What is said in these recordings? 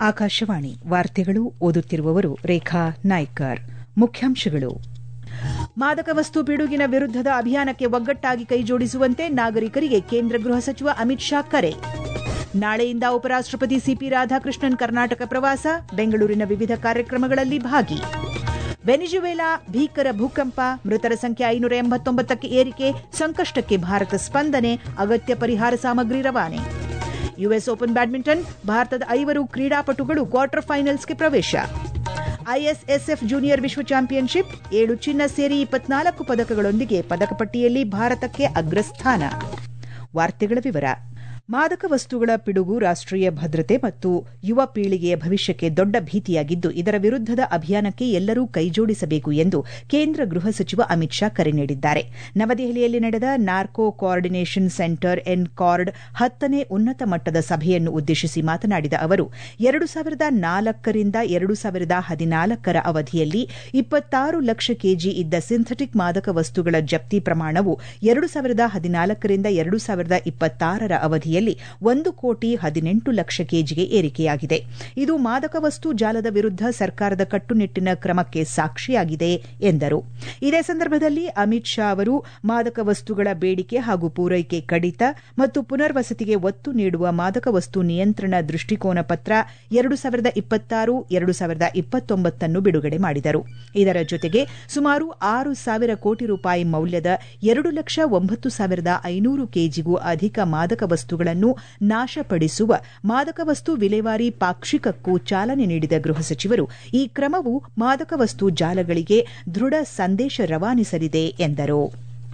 ಆಕಾಶವಾಣಿ ವಾರ್ತೆಗಳು ಓದುತ್ತಿರುವವರು ರೇಖಾ ನಾಯ್ಕರ್ ಮುಖ್ಯಾಂಶಗಳು ಮಾದಕ ವಸ್ತು ಪಿಡುಗಿನ ವಿರುದ್ದದ ಅಭಿಯಾನಕ್ಕೆ ಒಗ್ಗಟ್ಟಾಗಿ ಕೈಜೋಡಿಸುವಂತೆ ನಾಗರಿಕರಿಗೆ ಕೇಂದ್ರ ಗೃಹ ಸಚಿವ ಅಮಿತ್ ಶಾ ಕರೆ ನಾಳೆಯಿಂದ ಉಪರಾಷ್ಟಪತಿ ಸಿಪಿ ರಾಧಾಕೃಷ್ಣನ್ ಕರ್ನಾಟಕ ಪ್ರವಾಸ ಬೆಂಗಳೂರಿನ ವಿವಿಧ ಕಾರ್ಯಕ್ರಮಗಳಲ್ಲಿ ಭಾಗಿ ವೆನಿಜುವೆಲಾ ಭೀಕರ ಭೂಕಂಪ ಮೃತರ ಸಂಖ್ಯೆ ಐನೂರ ಎಂಬತ್ತೊಂಬತ್ತಕ್ಕೆ ಏರಿಕೆ ಸಂಕಷ್ಟಕ್ಕೆ ಭಾರತ ಸ್ಪಂದನೆ ಅಗತ್ಯ ಪರಿಹಾರ ಸಾಮಗ್ರಿ ರವಾನೆ ಯುಎಸ್ ಓಪನ್ ಬ್ಯಾಡ್ಮಿಂಟನ್ ಭಾರತದ ಐವರು ಕ್ರೀಡಾಪಟುಗಳು ಕ್ವಾರ್ಟರ್ ಫೈನಲ್ಸ್ಗೆ ಪ್ರವೇಶ ಐಎಸ್ಎಸ್ಎಫ್ ಜೂನಿಯರ್ ವಿಶ್ವ ಚಾಂಪಿಯನ್ಶಿಪ್ ಏಳು ಚಿನ್ನ ಸೇರಿ ಇಪ್ಪತ್ನಾಲ್ಕು ಪದಕಗಳೊಂದಿಗೆ ಪದಕ ಪಟ್ಟಿಯಲ್ಲಿ ಭಾರತಕ್ಕೆ ಅಗ್ರಸ್ಥಾನ ವಾರ್ತೆಗಳ ವಿವರ ಮಾದಕ ವಸ್ತುಗಳ ಪಿಡುಗು ರಾಷ್ಟೀಯ ಭದ್ರತೆ ಮತ್ತು ಯುವ ಪೀಳಿಗೆಯ ಭವಿಷ್ಯಕ್ಕೆ ದೊಡ್ಡ ಭೀತಿಯಾಗಿದ್ದು ಇದರ ವಿರುದ್ದದ ಅಭಿಯಾನಕ್ಕೆ ಎಲ್ಲರೂ ಕೈಜೋಡಿಸಬೇಕು ಎಂದು ಕೇಂದ್ರ ಗೃಹ ಸಚಿವ ಅಮಿತ್ ಶಾ ಕರೆ ನೀಡಿದ್ದಾರೆ ನವದೆಹಲಿಯಲ್ಲಿ ನಡೆದ narco coordination centre N cord ಹತ್ತನೇ ಉನ್ನತ ಮಟ್ಟದ ಸಭೆಯನ್ನು ಉದ್ದೇಶಿಸಿ ಮಾತನಾಡಿದ ಅವರು ಎರಡು ಸಾವಿರದ ನಾಲ್ಕರಿಂದ ಎರಡು ಸಾವಿರದ ಹದಿನಾಲ್ಕರ ಅವಧಿಯಲ್ಲಿ ಇಪ್ಪತ್ತಾರು ಲಕ್ಷ ಕೆಜಿ ಇದ್ದ ಸಿಂಥೆಟಿಕ್ ಮಾದಕ ವಸ್ತುಗಳ ಜಪ್ತಿ ಪ್ರಮಾಣವು ಎರಡು ಸಾವಿರದ ಹದಿನಾಲ್ಕರಿಂದ ಎರಡು ಸಾವಿರದ ಇಪ್ಪತ್ತಾರರ ಅವಧಿಯಲ್ಲಿ ಒಂದು ಕೋಟಿ ಹದಿನೆಂಟು ಲಕ್ಷ ಕೆಜಿಗೆ ಏರಿಕೆಯಾಗಿದೆ ಇದು ಮಾದಕ ವಸ್ತು ಜಾಲದ ವಿರುದ್ದ ಸರ್ಕಾರದ ಕಟ್ಟುನಿಟ್ಟಿನ ಕ್ರಮಕ್ಕೆ ಸಾಕ್ಷಿಯಾಗಿದೆ ಎಂದರು ಇದೇ ಸಂದರ್ಭದಲ್ಲಿ ಅಮಿತ್ ಶಾ ಅವರು ಮಾದಕ ವಸ್ತುಗಳ ಬೇಡಿಕೆ ಹಾಗೂ ಪೂರೈಕೆ ಕಡಿತ ಮತ್ತು ಪುನರ್ವಸತಿಗೆ ಒತ್ತು ನೀಡುವ ಮಾದಕ ವಸ್ತು ನಿಯಂತ್ರಣ ದೃಷ್ಟಿಕೋನ ಪತ್ರ ಎರಡು ಸಾವಿರದ ಇಪ್ಪತ್ತಾರು ಎರಡು ಸಾವಿರದ ಇಪ್ಪತ್ತೊಂಬತ್ತನ್ನು ಬಿಡುಗಡೆ ಮಾಡಿದರು ಇದರ ಜೊತೆಗೆ ಸುಮಾರು ಆರು ಸಾವಿರ ಕೋಟಿ ರೂಪಾಯಿ ಮೌಲ್ಯದ ಎರಡು ಲಕ್ಷ ಒಂಬತ್ತು ಸಾವಿರದ ಐನೂರು ಕೆಜಿಗೂ ಅಧಿಕ ಮಾದಕ ವಸ್ತುಗಳನ್ನು ನಾಶಪಡಿಸುವ ಮಾದಕ ವಸ್ತು ವಿಲೇವಾರಿ ಪಾಕ್ಷಿಕಕ್ಕೂ ಚಾಲನೆ ನೀಡಿದ ಗೃಹ ಸಚಿವರು ಈ ಕ್ರಮವು ಮಾದಕ ವಸ್ತು ಜಾಲಗಳಿಗೆ ದೃಢ ಸಂದೇಶ ರವಾನಿಸಲಿದೆ ಎಂದರು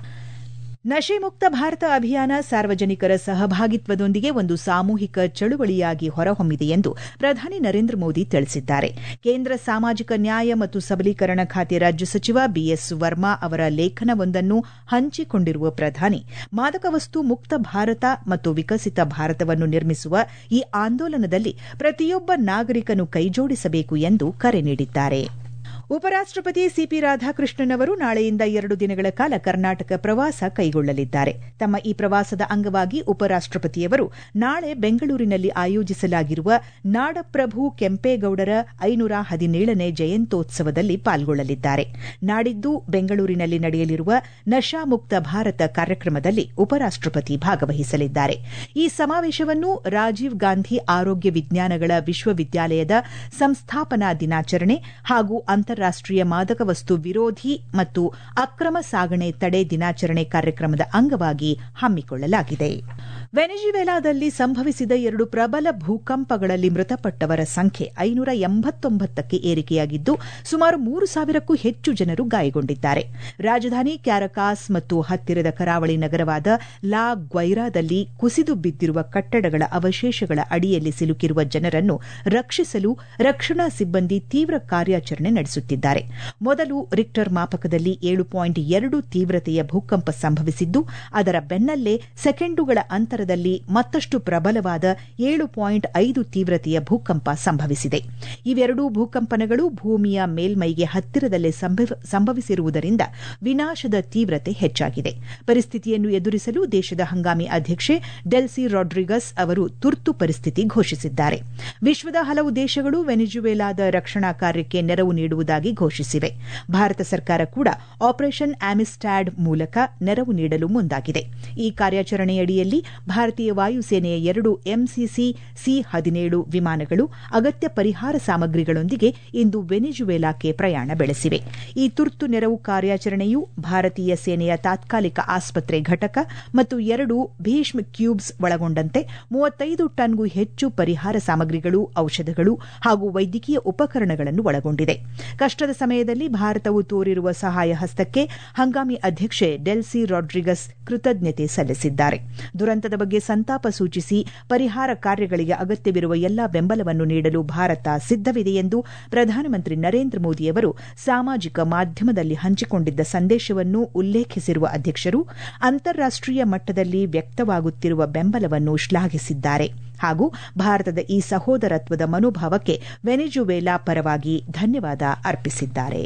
ನಶೆ ಮುಕ್ತ ಭಾರತ ಅಭಿಯಾನ ಸಾರ್ವಜನಿಕರ ಸಹಭಾಗಿತ್ವದೊಂದಿಗೆ ಒಂದು ಸಾಮೂಹಿಕ ಚಳುವಳಿಯಾಗಿ ಹೊರಹೊಮ್ಮಿದೆ ಎಂದು ಪ್ರಧಾನಿ ನರೇಂದ್ರ ಮೋದಿ ತಿಳಿಸಿದ್ದಾರೆ ಕೇಂದ್ರ ಸಾಮಾಜಿಕ ನ್ಯಾಯ ಮತ್ತು ಸಬಲೀಕರಣ ಖಾತೆ ರಾಜ್ಯ ಸಚಿವ ಬಿಎಸ್ ವರ್ಮಾ ಅವರ ಲೇಖನವೊಂದನ್ನು ಹಂಚಿಕೊಂಡಿರುವ ಪ್ರಧಾನಿ ಮಾದಕ ವಸ್ತು ಮುಕ್ತ ಭಾರತ ಮತ್ತು ವಿಕಸಿತ ಭಾರತವನ್ನು ನಿರ್ಮಿಸುವ ಈ ಆಂದೋಲನದಲ್ಲಿ ಪ್ರತಿಯೊಬ್ಬ ನಾಗರಿಕನು ಕೈಜೋಡಿಸಬೇಕು ಎಂದು ಕರೆ ನೀಡಿದ್ದಾರೆ ಉಪರಾಷ್ಟಪತಿ ಸಿಪಿ ರಾಧಾಕೃಷ್ಣನ್ ಅವರು ನಾಳೆಯಿಂದ ಎರಡು ದಿನಗಳ ಕಾಲ ಕರ್ನಾಟಕ ಪ್ರವಾಸ ಕೈಗೊಳ್ಳಲಿದ್ದಾರೆ ತಮ್ಮ ಈ ಪ್ರವಾಸದ ಅಂಗವಾಗಿ ಉಪರಾಷ್ಟಪತಿಯವರು ನಾಳೆ ಬೆಂಗಳೂರಿನಲ್ಲಿ ಆಯೋಜಿಸಲಾಗಿರುವ ನಾಡಪ್ರಭು ಕೆಂಪೇಗೌಡರ ಐನೂರ ಹದಿನೇಳನೇ ಜಯಂತ್ಯೋತ್ಸವದಲ್ಲಿ ಪಾಲ್ಗೊಳ್ಳಲಿದ್ದಾರೆ ನಾಡಿದ್ದು ಬೆಂಗಳೂರಿನಲ್ಲಿ ನಡೆಯಲಿರುವ ನಶಾಮುಕ್ತ ಭಾರತ ಕಾರ್ಯಕ್ರಮದಲ್ಲಿ ಉಪರಾಷ್ಟಪತಿ ಭಾಗವಹಿಸಲಿದ್ದಾರೆ ಈ ಸಮಾವೇಶವನ್ನು ರಾಜೀವ್ ಗಾಂಧಿ ಆರೋಗ್ಯ ವಿಜ್ಞಾನಗಳ ವಿಶ್ವವಿದ್ಯಾಲಯದ ಸಂಸ್ಥಾಪನಾ ದಿನಾಚರಣೆ ಹಾಗೂ ಅಂತಾರಾಷ್ಟೀಯ ಮಾದಕ ವಸ್ತು ವಿರೋಧಿ ಮತ್ತು ಅಕ್ರಮ ಸಾಗಣೆ ತಡೆ ದಿನಾಚರಣೆ ಕಾರ್ಯಕ್ರಮದ ಅಂಗವಾಗಿ ಹಮ್ಮಿಕೊಳ್ಳಲಾಗಿದೆ ವೆನಿಜುವೆಲಾದಲ್ಲಿ ಸಂಭವಿಸಿದ ಎರಡು ಪ್ರಬಲ ಭೂಕಂಪಗಳಲ್ಲಿ ಮೃತಪಟ್ಟವರ ಸಂಖ್ಯೆ ಐನೂರ ಎಂಬತ್ತೊಂಬತ್ತಕ್ಕೆ ಏರಿಕೆಯಾಗಿದ್ದು ಸುಮಾರು ಮೂರು ಸಾವಿರಕ್ಕೂ ಹೆಚ್ಚು ಜನರು ಗಾಯಗೊಂಡಿದ್ದಾರೆ ರಾಜಧಾನಿ ಕ್ಯಾರಕಾಸ್ ಮತ್ತು ಹತ್ತಿರದ ಕರಾವಳಿ ನಗರವಾದ ಲಾ ಗ್ವೈರಾದಲ್ಲಿ ಕುಸಿದು ಬಿದ್ದಿರುವ ಕಟ್ಟಡಗಳ ಅವಶೇಷಗಳ ಅಡಿಯಲ್ಲಿ ಸಿಲುಕಿರುವ ಜನರನ್ನು ರಕ್ಷಿಸಲು ರಕ್ಷಣಾ ಸಿಬ್ಬಂದಿ ತೀವ್ರ ಕಾರ್ಯಾಚರಣೆ ನಡೆಸುತ್ತಿದ್ದಾರೆ ಮೊದಲು ರಿಕ್ಟರ್ ಮಾಪಕದಲ್ಲಿ ಏಳು ಪಾಯಿಂಟ್ ಎರಡು ತೀವ್ರತೆಯ ಭೂಕಂಪ ಸಂಭವಿಸಿದ್ದು ಅದರ ಬೆನ್ನಲ್ಲೇ ಸೆಕೆಂಡುಗಳ ಅಂತರದಲ್ಲಿ ಮತ್ತಷ್ಟು ಪ್ರಬಲವಾದ ಏಳು ಪಾಯಿಂಟ್ ಐದು ತೀವ್ರತೆಯ ಭೂಕಂಪ ಸಂಭವಿಸಿದೆ ಇವೆರಡೂ ಭೂಕಂಪನಗಳು ಭೂಮಿಯ ಮೇಲ್ಮೈಗೆ ಹತ್ತಿರದಲ್ಲೇ ಸಂಭವಿಸಿರುವುದರಿಂದ ವಿನಾಶದ ತೀವ್ರತೆ ಹೆಚ್ಚಾಗಿದೆ ಪರಿಸ್ಥಿತಿಯನ್ನು ಎದುರಿಸಲು ದೇಶದ ಹಂಗಾಮಿ ಅಧ್ಯಕ್ಷೆ ಡೆಲ್ಸಿ ರಾಡ್ರಿಗಸ್ ಅವರು ತುರ್ತು ಪರಿಸ್ಥಿತಿ ಘೋಷಿಸಿದ್ದಾರೆ ವಿಶ್ವದ ಹಲವು ದೇಶಗಳು ವೆನಿಜುವೆಲಾದ ರಕ್ಷಣಾ ಕಾರ್ಯಕ್ಕೆ ನೆರವು ನೀಡುವುದಾಗಿ ಘೋಷಿಸಿವೆ ಭಾರತ ಸರ್ಕಾರ ಕೂಡ ಆಪರೇಷನ್ ಆಮಿಸ್ಟ್ಯಾಡ್ ಮೂಲಕ ನೆರವು ನೀಡಲು ಮುಂದಾಗಿದೆ ಈ ಕಾರ್ಯಾಚರಣೆಯಡಿಯಲ್ಲಿ ಭಾರತೀಯ ವಾಯುಸೇನೆಯ ಎರಡು ಎಂಸಿಸಿ ಸಿ ಹದಿನೇಳು ವಿಮಾನಗಳು ಅಗತ್ಯ ಪರಿಹಾರ ಸಾಮಗ್ರಿಗಳೊಂದಿಗೆ ಇಂದು ವೆನಿಜುವೆಲಾಕ್ಕೆ ಪ್ರಯಾಣ ಬೆಳೆಸಿವೆ ಈ ತುರ್ತು ನೆರವು ಕಾರ್ಯಾಚರಣೆಯು ಭಾರತೀಯ ಸೇನೆಯ ತಾತ್ಕಾಲಿಕ ಆಸ್ಪತ್ರೆ ಘಟಕ ಮತ್ತು ಎರಡು ಭೀಷ್ಮ ಕ್ಯೂಬ್ಸ್ ಒಳಗೊಂಡಂತೆ ಮೂವತ್ತೈದು ಟನ್ಗೂ ಹೆಚ್ಚು ಪರಿಹಾರ ಸಾಮಗ್ರಿಗಳು ಔಷಧಗಳು ಹಾಗೂ ವೈದ್ಯಕೀಯ ಉಪಕರಣಗಳನ್ನು ಒಳಗೊಂಡಿದೆ ಕಷ್ಟದ ಸಮಯದಲ್ಲಿ ಭಾರತವು ತೋರಿರುವ ಸಹಾಯ ಹಸ್ತಕ್ಕೆ ಹಂಗಾಮಿ ಅಧ್ಯಕ್ಷೆ ಡೆಲ್ಸಿ ರಾಡ್ರಿಗಸ್ ಕೃತಜ್ಞತೆ ಸಲ್ಲಿಸಿದ್ದಾರೆ ದುರಂತದ ಬಗ್ಗೆ ಸಂತಾಪ ಸೂಚಿಸಿ ಪರಿಹಾರ ಕಾರ್ಯಗಳಿಗೆ ಅಗತ್ಯವಿರುವ ಎಲ್ಲಾ ಬೆಂಬಲವನ್ನು ನೀಡಲು ಭಾರತ ಸಿದ್ದವಿದೆ ಎಂದು ಪ್ರಧಾನಮಂತ್ರಿ ನರೇಂದ್ರ ಮೋದಿಯವರು ಸಾಮಾಜಿಕ ಮಾಧ್ಯಮದಲ್ಲಿ ಹಂಚಿಕೊಂಡಿದ್ದ ಸಂದೇಶವನ್ನು ಉಲ್ಲೇಖಿಸಿರುವ ಅಧ್ಯಕ್ಷರು ಅಂತಾರಾಷ್ಟೀಯ ಮಟ್ಟದಲ್ಲಿ ವ್ಯಕ್ತವಾಗುತ್ತಿರುವ ಬೆಂಬಲವನ್ನು ಶ್ಲಾಘಿಸಿದ್ದಾರೆ ಹಾಗೂ ಭಾರತದ ಈ ಸಹೋದರತ್ವದ ಮನೋಭಾವಕ್ಕೆ ವೆನಿಜುವೆಲಾ ಪರವಾಗಿ ಧನ್ಯವಾದ ಅರ್ಪಿಸಿದ್ದಾರೆ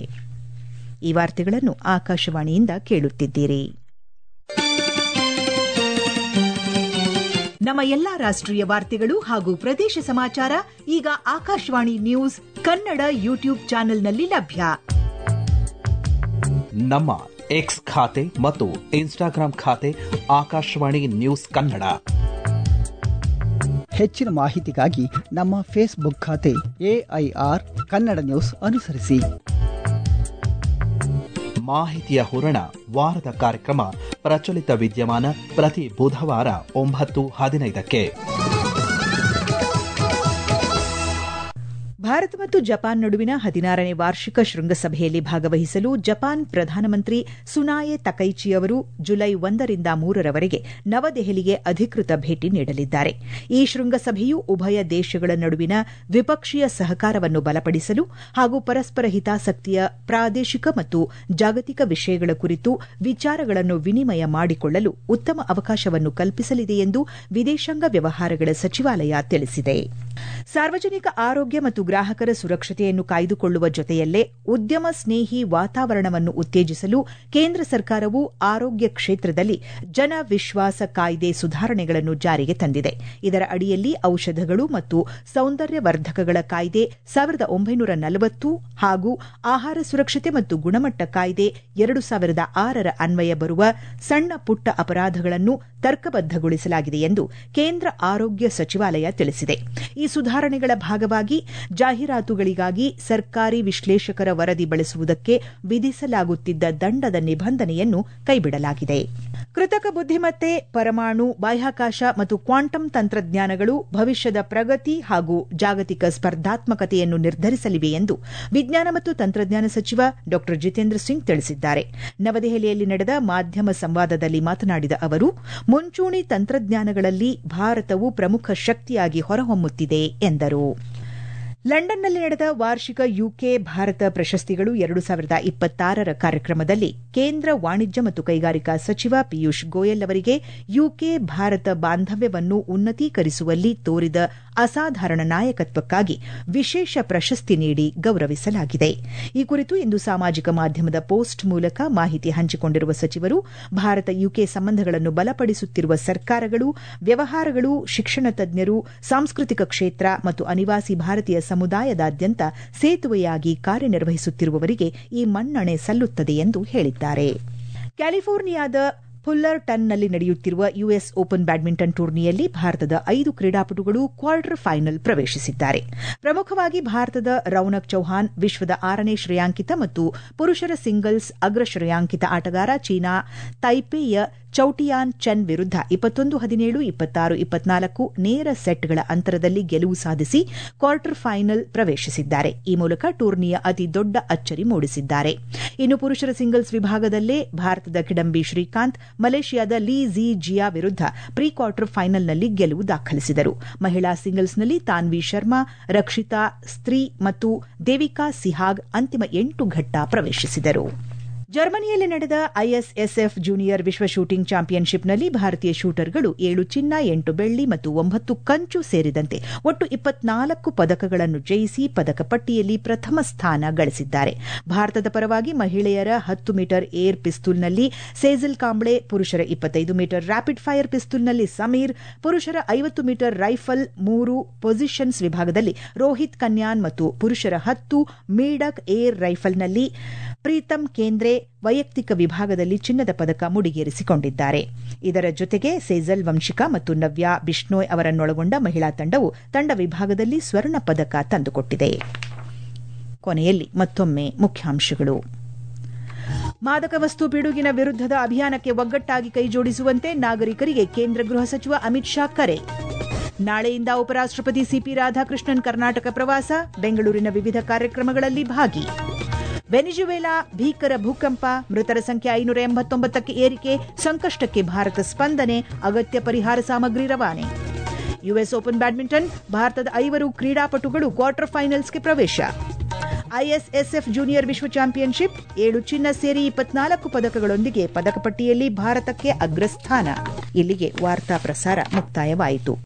ಈ ವಾರ್ತೆಗಳನ್ನು ಆಕಾಶವಾಣಿಯಿಂದ ಕೇಳುತ್ತಿದ್ದೀರಿ ನಮ್ಮ ಎಲ್ಲಾ ರಾಷ್ಟ್ರೀಯ ವಾರ್ತೆಗಳು ಹಾಗೂ ಪ್ರದೇಶ ಸಮಾಚಾರ ಈಗ ಆಕಾಶವಾಣಿ ನ್ಯೂಸ್ ಕನ್ನಡ ಯೂಟ್ಯೂಬ್ ಚಾನೆಲ್ನಲ್ಲಿ ಲಭ್ಯ ನಮ್ಮ ಎಕ್ಸ್ ಖಾತೆ ಮತ್ತು ಇನ್ಸ್ಟಾಗ್ರಾಂ ಖಾತೆ ಆಕಾಶವಾಣಿ ನ್ಯೂಸ್ ಕನ್ನಡ ಹೆಚ್ಚಿನ ಮಾಹಿತಿಗಾಗಿ ನಮ್ಮ ಫೇಸ್ಬುಕ್ ಖಾತೆ ಎಐಆರ್ ಕನ್ನಡ ನ್ಯೂಸ್ ಅನುಸರಿಸಿ ಮಾಹಿತಿಯ ಹೂರಣ ವಾರದ ಕಾರ್ಯಕ್ರಮ ಪ್ರಚಲಿತ ವಿದ್ಯಮಾನ ಪ್ರತಿ ಬುಧವಾರ ಒಂಬತ್ತು ಹದಿನೈದಕ್ಕೆ ಭಾರತ ಮತ್ತು ಜಪಾನ್ ನಡುವಿನ ಹದಿನಾರನೇ ವಾರ್ಷಿಕ ಶೃಂಗಸಭೆಯಲ್ಲಿ ಭಾಗವಹಿಸಲು ಜಪಾನ್ ಪ್ರಧಾನಮಂತ್ರಿ ಸುನಾಯೆ ತಕೈಚಿ ಅವರು ಜುಲೈ ಒಂದರಿಂದ ಮೂರರವರೆಗೆ ನವದೆಹಲಿಗೆ ಅಧಿಕೃತ ಭೇಟಿ ನೀಡಲಿದ್ದಾರೆ ಈ ಶೃಂಗಸಭೆಯು ಉಭಯ ದೇಶಗಳ ನಡುವಿನ ದ್ವಿಪಕ್ಷೀಯ ಸಹಕಾರವನ್ನು ಬಲಪಡಿಸಲು ಹಾಗೂ ಪರಸ್ಪರ ಹಿತಾಸಕ್ತಿಯ ಪ್ರಾದೇಶಿಕ ಮತ್ತು ಜಾಗತಿಕ ವಿಷಯಗಳ ಕುರಿತು ವಿಚಾರಗಳನ್ನು ವಿನಿಮಯ ಮಾಡಿಕೊಳ್ಳಲು ಉತ್ತಮ ಅವಕಾಶವನ್ನು ಕಲ್ಪಿಸಲಿದೆ ಎಂದು ವಿದೇಶಾಂಗ ವ್ಯವಹಾರಗಳ ಸಚಿವಾಲಯ ತಿಳಿಸಿದೆ ಸಾರ್ವಜನಿಕ ಆರೋಗ್ಯ ಮತ್ತು ಗ್ರಾಹಕರ ಸುರಕ್ಷತೆಯನ್ನು ಕಾಯ್ದುಕೊಳ್ಳುವ ಜೊತೆಯಲ್ಲೇ ಉದ್ಯಮ ಸ್ನೇಹಿ ವಾತಾವರಣವನ್ನು ಉತ್ತೇಜಿಸಲು ಕೇಂದ್ರ ಸರ್ಕಾರವು ಆರೋಗ್ಯ ಕ್ಷೇತ್ರದಲ್ಲಿ ಜನ ವಿಶ್ವಾಸ ಕಾಯ್ದೆ ಸುಧಾರಣೆಗಳನ್ನು ಜಾರಿಗೆ ತಂದಿದೆ ಇದರ ಅಡಿಯಲ್ಲಿ ಔಷಧಗಳು ಮತ್ತು ಸೌಂದರ್ಯವರ್ಧಕಗಳ ಕಾಯ್ದೆ ಸಾವಿರದ ಒಂಬೈನೂರ ನಲವತ್ತು ಹಾಗೂ ಆಹಾರ ಸುರಕ್ಷತೆ ಮತ್ತು ಗುಣಮಟ್ಟ ಕಾಯ್ದೆ ಎರಡು ಸಾವಿರದ ಆರರ ಅನ್ವಯ ಬರುವ ಸಣ್ಣ ಪುಟ್ಟ ಅಪರಾಧಗಳನ್ನು ತರ್ಕಬದ್ದಗೊಳಿಸಲಾಗಿದೆ ಎಂದು ಕೇಂದ್ರ ಆರೋಗ್ಯ ಸಚಿವಾಲಯ ತಿಳಿಸಿದೆ ಈ ಸುಧಾರಣೆಗಳ ಭಾಗವಾಗಿ ಜಾಹೀರಾತುಗಳಿಗಾಗಿ ಸರ್ಕಾರಿ ವಿಶ್ಲೇಷಕರ ವರದಿ ಬಳಸುವುದಕ್ಕೆ ವಿಧಿಸಲಾಗುತ್ತಿದ್ದ ದಂಡದ ನಿಬಂಧನೆಯನ್ನು ಕೈಬಿಡಲಾಗಿದೆ ಕೃತಕ ಬುದ್ದಿಮತ್ತೆ ಪರಮಾಣು ಬಾಹ್ಯಾಕಾಶ ಮತ್ತು ಕ್ವಾಂಟಮ್ ತಂತ್ರಜ್ಞಾನಗಳು ಭವಿಷ್ಯದ ಪ್ರಗತಿ ಹಾಗೂ ಜಾಗತಿಕ ಸ್ಪರ್ಧಾತ್ಮಕತೆಯನ್ನು ನಿರ್ಧರಿಸಲಿವೆ ಎಂದು ವಿಜ್ಞಾನ ಮತ್ತು ತಂತ್ರಜ್ಞಾನ ಸಚಿವ ಡಾ ಜಿತೇಂದ್ರ ಸಿಂಗ್ ತಿಳಿಸಿದ್ದಾರೆ ನವದೆಹಲಿಯಲ್ಲಿ ನಡೆದ ಮಾಧ್ಯಮ ಸಂವಾದದಲ್ಲಿ ಮಾತನಾಡಿದ ಅವರು ಮುಂಚೂಣಿ ತಂತ್ರಜ್ಞಾನಗಳಲ್ಲಿ ಭಾರತವು ಪ್ರಮುಖ ಶಕ್ತಿಯಾಗಿ ಹೊರಹೊಮ್ಮುತ್ತಿದೆ ಎಂದರು ಲಂಡನ್ನಲ್ಲಿ ನಡೆದ ವಾರ್ಷಿಕ ಯುಕೆ ಭಾರತ ಪ್ರಶಸ್ತಿಗಳು ಎರಡು ಸಾವಿರದ ಇಪ್ಪತ್ತಾರರ ಕಾರ್ಯಕ್ರಮದಲ್ಲಿ ಕೇಂದ್ರ ವಾಣಿಜ್ಯ ಮತ್ತು ಕೈಗಾರಿಕಾ ಸಚಿವ ಪಿಯೂಷ್ ಗೋಯಲ್ ಅವರಿಗೆ ಯುಕೆ ಭಾರತ ಬಾಂಧವ್ಯವನ್ನು ಉನ್ನತೀಕರಿಸುವಲ್ಲಿ ತೋರಿದ ಅಸಾಧಾರಣ ನಾಯಕತ್ವಕ್ಕಾಗಿ ವಿಶೇಷ ಪ್ರಶಸ್ತಿ ನೀಡಿ ಗೌರವಿಸಲಾಗಿದೆ ಈ ಕುರಿತು ಇಂದು ಸಾಮಾಜಿಕ ಮಾಧ್ಯಮದ ಪೋಸ್ಟ್ ಮೂಲಕ ಮಾಹಿತಿ ಹಂಚಿಕೊಂಡಿರುವ ಸಚಿವರು ಭಾರತ ಯುಕೆ ಸಂಬಂಧಗಳನ್ನು ಬಲಪಡಿಸುತ್ತಿರುವ ಸರ್ಕಾರಗಳು ವ್ಯವಹಾರಗಳು ಶಿಕ್ಷಣ ತಜ್ಞರು ಸಾಂಸ್ಕೃತಿಕ ಕ್ಷೇತ್ರ ಮತ್ತು ಅನಿವಾಸಿ ಭಾರತೀಯ ಸಮುದಾಯದಾದ್ಯಂತ ಸೇತುವೆಯಾಗಿ ಕಾರ್ಯನಿರ್ವಹಿಸುತ್ತಿರುವವರಿಗೆ ಈ ಮನ್ನಣೆ ಸಲ್ಲುತ್ತದೆ ಎಂದು ಹೇಳಿದ್ದಾರೆ ಕ್ಯಾಲಿಫೋರ್ನಿಯಾದ ಫುಲ್ಲರ್ಟನ್ನಲ್ಲಿ ನಡೆಯುತ್ತಿರುವ ಯುಎಸ್ ಓಪನ್ ಬ್ಯಾಡ್ಮಿಂಟನ್ ಟೂರ್ನಿಯಲ್ಲಿ ಭಾರತದ ಐದು ಕ್ರೀಡಾಪಟುಗಳು ಕ್ವಾರ್ಟರ್ ಫೈನಲ್ ಪ್ರವೇಶಿಸಿದ್ದಾರೆ ಪ್ರಮುಖವಾಗಿ ಭಾರತದ ರೌನಕ್ ಚೌಹಾನ್ ವಿಶ್ವದ ಆರನೇ ಶ್ರೇಯಾಂಕಿತ ಮತ್ತು ಪುರುಷರ ಸಿಂಗಲ್ಸ್ ಅಗ್ರ ಶ್ರೇಯಾಂಕಿತ ಆಟಗಾರ ಚೀನಾ ತೈಪೇಯ ಚೌಟಿಯಾನ್ ಚೆನ್ ವಿರುದ್ಧ ಇಪ್ಪತ್ತೊಂದು ಹದಿನೇಳು ಇಪ್ಪತ್ತಾರು ಇಪ್ಪತ್ನಾಲ್ಕು ನೇರ ಸೆಟ್ಗಳ ಅಂತರದಲ್ಲಿ ಗೆಲುವು ಸಾಧಿಸಿ ಕ್ವಾರ್ಟರ್ ಫೈನಲ್ ಪ್ರವೇಶಿಸಿದ್ದಾರೆ ಈ ಮೂಲಕ ಟೂರ್ನಿಯ ಅತಿ ದೊಡ್ಡ ಅಚ್ಚರಿ ಮೂಡಿಸಿದ್ದಾರೆ ಇನ್ನು ಪುರುಷರ ಸಿಂಗಲ್ಸ್ ವಿಭಾಗದಲ್ಲೇ ಭಾರತದ ಕಿಡಂಬಿ ಶ್ರೀಕಾಂತ್ ಮಲೇಷಿಯಾದ ಲೀ ಝಿ ಜಿಯಾ ವಿರುದ್ಧ ಪ್ರೀ ಕ್ವಾರ್ಟರ್ ಫೈನಲ್ನಲ್ಲಿ ಗೆಲುವು ದಾಖಲಿಸಿದರು ಮಹಿಳಾ ಸಿಂಗಲ್ಸ್ನಲ್ಲಿ ತಾನ್ವಿ ಶರ್ಮಾ ರಕ್ಷಿತಾ ಸ್ತ್ರೀ ಮತ್ತು ದೇವಿಕಾ ಸಿಹಾಗ್ ಅಂತಿಮ ಎಂಟು ಘಟ್ಟ ಪ್ರವೇಶಿಸಿದರು ಜರ್ಮನಿಯಲ್ಲಿ ನಡೆದ ಐಎಸ್ಎಸ್ಎಫ್ ಜೂನಿಯರ್ ವಿಶ್ವ ಶೂಟಿಂಗ್ ಚಾಂಪಿಯನ್ಶಿಪ್ನಲ್ಲಿ ಭಾರತೀಯ ಶೂಟರ್ಗಳು ಏಳು ಚಿನ್ನ ಎಂಟು ಬೆಳ್ಳಿ ಮತ್ತು ಒಂಬತ್ತು ಕಂಚು ಸೇರಿದಂತೆ ಒಟ್ಟು ಇಪ್ಪತ್ನಾಲ್ಕು ಪದಕಗಳನ್ನು ಜಯಿಸಿ ಪದಕ ಪಟ್ಟಿಯಲ್ಲಿ ಪ್ರಥಮ ಸ್ಥಾನ ಗಳಿಸಿದ್ದಾರೆ ಭಾರತದ ಪರವಾಗಿ ಮಹಿಳೆಯರ ಹತ್ತು ಮೀಟರ್ ಏರ್ ಪಿಸ್ತೂಲ್ನಲ್ಲಿ ಸೇಜಿಲ್ ಕಾಂಬ್ಳೆ ಪುರುಷರ ಇಪ್ಪತ್ತೈದು ಮೀಟರ್ ರ್ಯಾಪಿಡ್ ಫೈರ್ ಪಿಸ್ತೂಲ್ನಲ್ಲಿ ಸಮೀರ್ ಪುರುಷರ ಐವತ್ತು ಮೀಟರ್ ರೈಫಲ್ ಮೂರು ಪೊಸಿಷನ್ಸ್ ವಿಭಾಗದಲ್ಲಿ ರೋಹಿತ್ ಕನ್ಯಾನ್ ಮತ್ತು ಪುರುಷರ ಹತ್ತು ಮೀಡಕ್ ಏರ್ ರೈಫಲ್ನಲ್ಲಿ ಪ್ರೀತಂ ಕೇಂದ್ರೆ ವೈಯಕ್ತಿಕ ವಿಭಾಗದಲ್ಲಿ ಚಿನ್ನದ ಪದಕ ಮುಡಿಗೇರಿಸಿಕೊಂಡಿದ್ದಾರೆ ಇದರ ಜೊತೆಗೆ ಸೇಜಲ್ ವಂಶಿಕಾ ಮತ್ತು ನವ್ಯಾ ಬಿಷ್ಣೋಯ್ ಅವರನ್ನೊಳಗೊಂಡ ಮಹಿಳಾ ತಂಡವು ತಂಡ ವಿಭಾಗದಲ್ಲಿ ಸ್ವರ್ಣ ಪದಕ ತಂದುಕೊಟ್ಟಿದೆ ಕೊನೆಯಲ್ಲಿ ಮತ್ತೊಮ್ಮೆ ಮುಖ್ಯಾಂಶಗಳು ಮಾದಕ ವಸ್ತು ಪಿಡುಗಿನ ವಿರುದ್ಧದ ಅಭಿಯಾನಕ್ಕೆ ಒಗ್ಗಟ್ಟಾಗಿ ಕೈಜೋಡಿಸುವಂತೆ ನಾಗರಿಕರಿಗೆ ಕೇಂದ್ರ ಗೃಹ ಸಚಿವ ಅಮಿತ್ ಶಾ ಕರೆ ನಾಳೆಯಿಂದ ಉಪರಾಷ್ಟಪತಿ ಸಿಪಿ ರಾಧಾಕೃಷ್ಣನ್ ಕರ್ನಾಟಕ ಪ್ರವಾಸ ಬೆಂಗಳೂರಿನ ವಿವಿಧ ಕಾರ್ಯಕ್ರಮಗಳಲ್ಲಿ ಭಾಗಿ ವೆನಿಜುವೆಲಾ ಭೀಕರ ಭೂಕಂಪ ಮೃತರ ಸಂಖ್ಯೆ ಐನೂರ ಎಂಬತ್ತೊಂಬತ್ತಕ್ಕೆ ಏರಿಕೆ ಸಂಕಷ್ಟಕ್ಕೆ ಭಾರತ ಸ್ಪಂದನೆ ಅಗತ್ಯ ಪರಿಹಾರ ಸಾಮಗ್ರಿ ರವಾನೆ ಯುಎಸ್ ಓಪನ್ ಬ್ಯಾಡ್ಮಿಂಟನ್ ಭಾರತದ ಐವರು ಕ್ರೀಡಾಪಟುಗಳು ಕ್ವಾರ್ಟರ್ ಫೈನಲ್ಸ್ಗೆ ಪ್ರವೇಶ ಐಎಸ್ಎಸ್ಎಫ್ ಜೂನಿಯರ್ ವಿಶ್ವ ಚಾಂಪಿಯನ್ಶಿಪ್ ಏಳು ಚಿನ್ನ ಸೇರಿ ಇಪ್ಪತ್ನಾಲ್ಕು ಪದಕಗಳೊಂದಿಗೆ ಪದಕ ಪಟ್ಟಿಯಲ್ಲಿ ಭಾರತಕ್ಕೆ ಅಗ್ರಸ್ಥಾನ ಇಲ್ಲಿಗೆ ವಾರ್ತಾ ಪ್ರಸಾರ ಮುಕ್ತಾಯವಾಯಿತು